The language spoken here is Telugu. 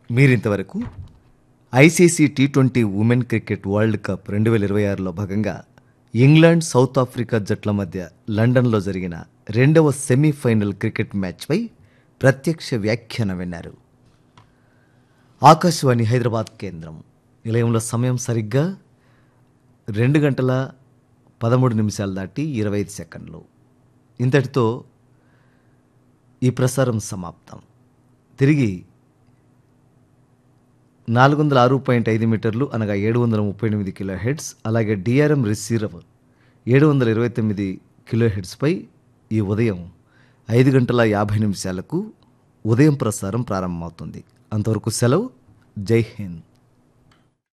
మీరింతవరకు ICC T twenty women cricket world cup రెండు వేల ఇరవై ఆరులో భాగంగా ఇంగ్లాండ్ సౌత్ ఆఫ్రికా జట్ల మధ్య లండన్లో జరిగిన రెండవ సెమీఫైనల్ క్రికెట్ మ్యాచ్పై ప్రత్యక్ష వ్యాఖ్యానం విన్నారు ఆకాశవాణి హైదరాబాద్ కేంద్రం నిలయంలో సమయం సరిగ్గా రెండు గంటల పదమూడు నిమిషాలు దాటి ఇరవై ఐదు సెకండ్లు ఇంతటితో ఈ ప్రసారం సమాప్తం తిరిగి నాలుగు వందల ఆరు పాయింట్ ఐదు మీటర్లు అనగా ఏడు వందల ముప్పై ఎనిమిది కిలో హెడ్స్ అలాగే డిఆర్ఎం రిసీవర్ ఏడు వందల ఇరవై తొమ్మిది కిలో హెడ్స్పై ఈ ఉదయం ఐదు గంటల యాభై నిమిషాలకు ఉదయం ప్రసారం ప్రారంభమవుతుంది అంతవరకు సెలవు జై హింద్